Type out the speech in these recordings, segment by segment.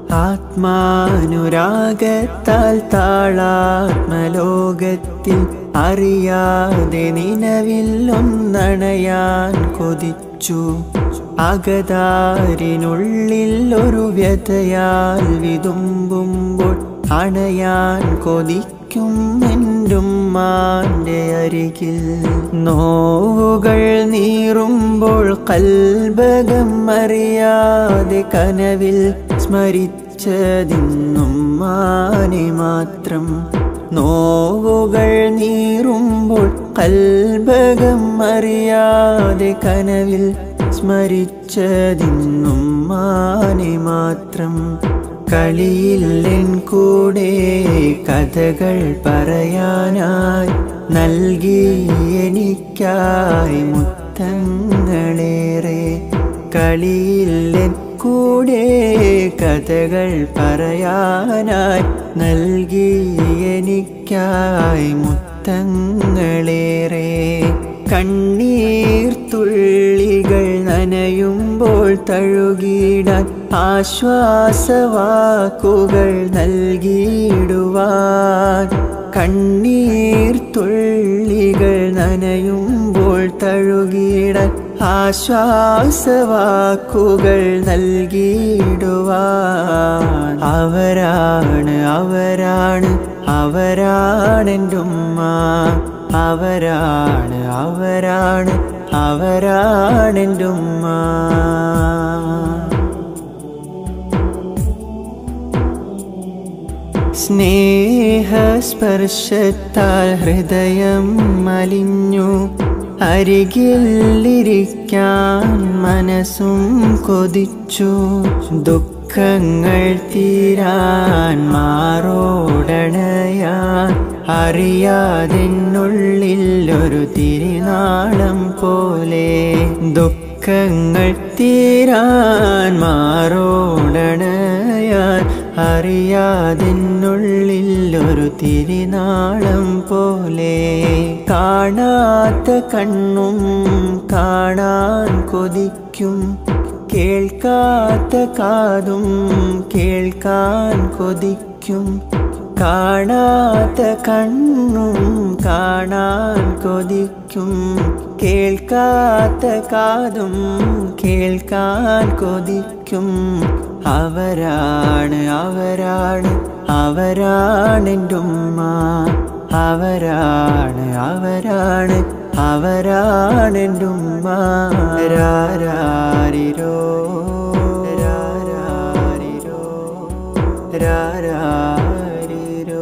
ആത്മാനുരാഗത്താൽ താളാത്മലോകത്തിൽ അറിയാതെ നിലവില്ലൊന്നണയാൻ കൊതിച്ചു അകതാരിനുള്ളിൽ ഒരു വ്യതയാൽ വിതുമ്പുമ്പോൾ അണയാൻ കൊതിക്കും എൻ്റുമ്മാൻ്റെ അരികിൽ നോവുകൾ നീറുമ്പോൾ കൽബകം അറിയാതെ കനവിൽ സ്മരിച്ചതിന്നും മാനെ മാത്രം നോവുകൾ നീറുമ്പോൾ കൽബകം അറിയാതെ കനവിൽ സ്മരിച്ചതിന്നും മാനെ മാത്രം കളിയില്ലെൻ കൂടെ കഥകൾ പറയാനായി നൽകി എനിക്കായി മുത്തങ്ങളേറെ കളിയില്ലെൻ കൂടെ കഥകൾ പറയാനായി നൽകി എനിക്കായി മുത്തങ്ങളേറെ കണ്ണീർ തുള്ളികൾ നനയുമ്പോൾ തഴുകിടാൻ ആശ്വാസവാക്കുകൾ നൽകിയിടുവാൻ കണ്ണീർ തുള്ളികൾ നനയുമ്പോൾ തഴുകിടാൻ ആശ്വാസവാക്കുകൾ നൽകിയിടുവാൻ അവരാണ് അവരാണ് അവരാണെൻ്റെ ഉമ്മ അവരാണ് അവരാണ് അവരാണെൻ്റെ ഉമ്മ സ്നേഹസ്പർശത്താൽ ഹൃദയം മലിഞ്ഞു അരികിലിരിക്കാൻ മനസ്സും കൊതിച്ചു ദുഃഖങ്ങൾ തീരാൻ മാറോടണയാൻ അറിയാതെന്നുള്ളിൽ ഒരു തിരുനാളം പോലെ ദുഃഖങ്ങൾ തീരാൻ മാറോടണയാൻ അറിയാതെന്നുള്ളിൽ ഒരു തിരുനാളം പോലെ കാണാത്ത കണ്ണും കാണാൻ കൊതിക്കും കേൾക്കാത്ത കാതും കേൾക്കാൻ കൊതിക്കും കാണാത്ത കണ്ണും കാണാൻ കൊതിക്കും കേൾക്കാത്ത കാതും കേൾക്കാൻ കൊതിക്കും അവരാണ് അവരാണ് അവരാണെൻ്റെ ഉമ്മ അവരാണ് അവരാണ് അവരാണെൻ്റെ ഉമ്മ രാരാരിരോ രാരാരിരോ രാരാരിരോ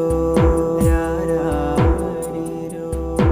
രാരാരിരോ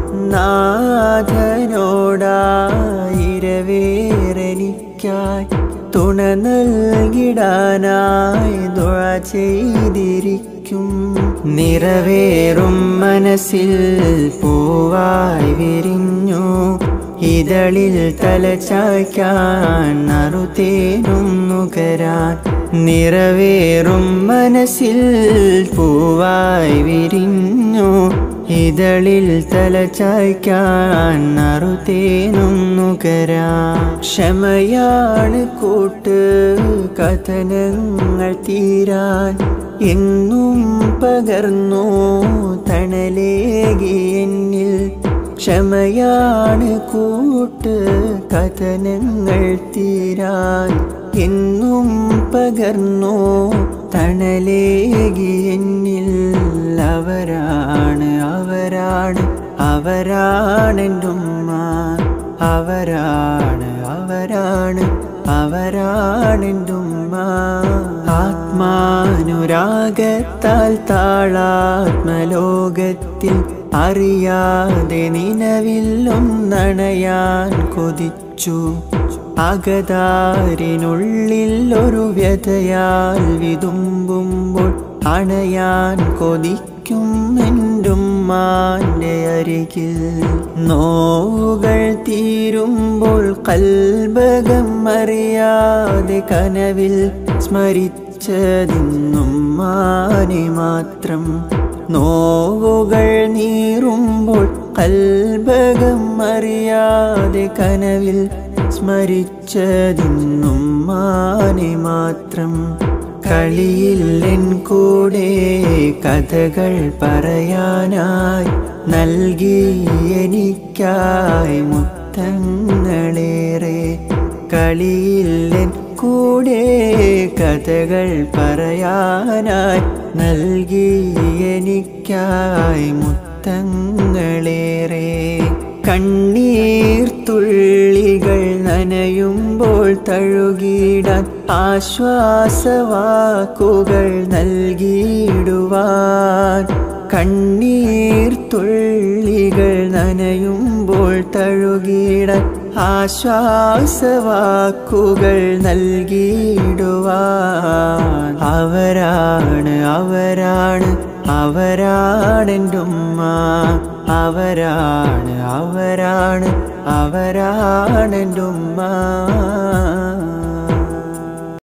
നാഥനോടായിരവേറെനിക്കായി തുണ നൽകിടാനായി ദുഴ ചെയ്തിരിക്കും നിറവേറും മനസ്സിൽ പൂവായി വിരിഞ്ഞു ഇതളിൽ തലചായ്ക്കാൻ നറുതേനും നുകരാൻ നിറവേറും മനസ്സിൽ പൂവായി വിരിഞ്ഞു ഇതളിൽ തലചായ്ക്കാൻ നറുതേനും നുകരാൻ ക്ഷമയാണ് കൂട്ട് കഥനങ്ങൾ തീരാൻ എന്നും പകർന്നു തണലേകി എന്നിൽ ക്ഷമയാണ് കൂട്ട് കഥനങ്ങൾ തീരാൻ എന്നും പകർന്നു തണലേകി എന്നിൽ അവരാണ് അവരാണ് അവരാണെൻ്റെ ഉമ്മ അവരാണ് അവരാണ് അവരാണെൻ്റെ ഉമ്മ ആത്മാനുരാഗത്താൽ താളാത്മലോകത്തിൽ അറിയാതെ നിലവില്ലൊന്നണയാൻ കൊതിച്ചു അകതാരിനുള്ളിൽ ഒരു വ്യതയാൽ വിതുമ്പുമ്പോൾ അണയാൻ കൊതിക്കും എൻ്റുമ്മാൻ്റെ അരികിൽ നോവുകൾ തീരുമ്പോൾ കൽബകം അറിയാതെ കനവിൽ സ്മരിച്ചതിന്നും മാനെ മാത്രം നോവുകൾ നീറുമ്പോൾ കൽബകം അറിയാതെ കനവിൽ സ്മരിച്ചതിന്നും മാനെ മാത്രം കളിയില്ലെൻ കൂടെ കഥകൾ പറയാനായി നൽകി എനിക്കായി മുത്തങ്ങളേറെ കളിയില്ലെൻ കൂടെ കഥകൾ പറയാനായി നൽകി എനിക്കായി മുത്തങ്ങളേറെ കണ്ണീർ തുള്ളികൾ നനയുമ്പോൾ തഴുകിടാൻ ആശ്വാസവാക്കുകൾ നൽകിയിടുവാൻ കണ്ണീർ തുള്ളികൾ നനയുമ്പോൾ തഴുകിടാൻ ആശ്വാസവാക്കുകൾ നൽകിയിടുവാൻ അവരാണ് അവരാണ് അവരാണെൻ്റെ ഉമ്മ അവരാണ് അവരാണ് അവരാണെൻ്റെ ഉമ്മ